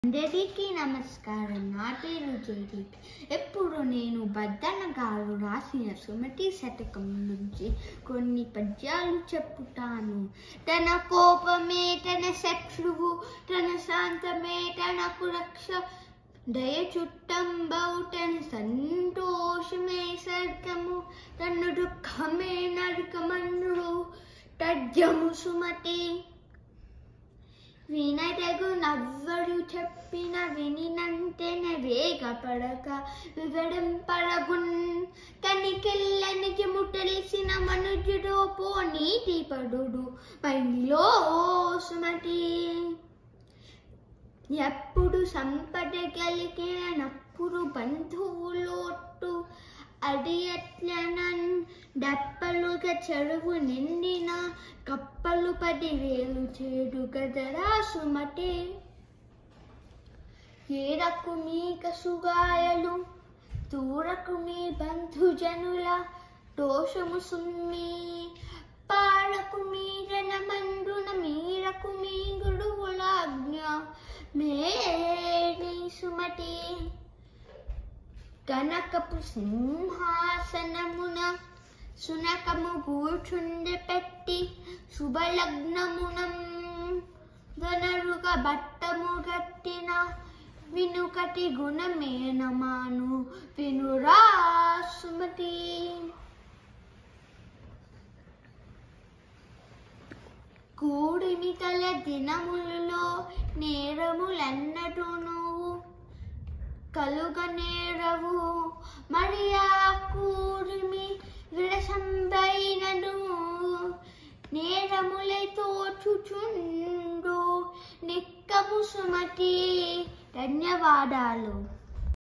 అందరికీ నమస్కారం నా పేరు జయదీప్ ఎప్పుడు నేను బద్దన్న గారు రాసిన సుమతి శతకం నుంచి కొన్ని పద్యాలు చెప్పుతాను తన కోపమే తన శత్రువు తన శాంతమే తనకు రక్ష దయ చుట్టంబౌ తన సంతోషమే సర్గము తన దుఃఖమే నరకమన్ను తజ్జము సుమతి వినదగు నవ్వడు చెప్పిన వినినంతెన వేగపడక వివరింపరగున్ కనికెల్ల నిజము తెలిసిన మనుజుడు పో నీతి పడుడు పైలో సుమతి ఎప్పుడు సంపద కలిగినప్పుడు బంధువులోట్టు అది ఎట్లనన్ డప్పలుగా చెరువు నిండిన కప్పలు పదివేలు చేడు గదరా సుమతి ఏరకు మీ కసుగాయలు తూరకు మీ బంధుజనుల దోషము సుమ్మి పాలకు మీరన మందున మీరకు మీ గురువుల ఆజ్ఞ మేని సుమతి కనకపు సింహాసనమున సునకము కూర్చుండి పెట్టి శుభలగ్నమునం వనరుగా బట్టము గట్టిన వినుకటి గుణమేనమాను వినురా సుమతి కూడిమి తల దినములలో నేరములన్నటు నువ్వు కలుగ నేరవు మరి ఆ కూడిమి విడసంబైనను నేరములై తోచుచుండు నిక్కము సుమతి ధన్యవాదాలు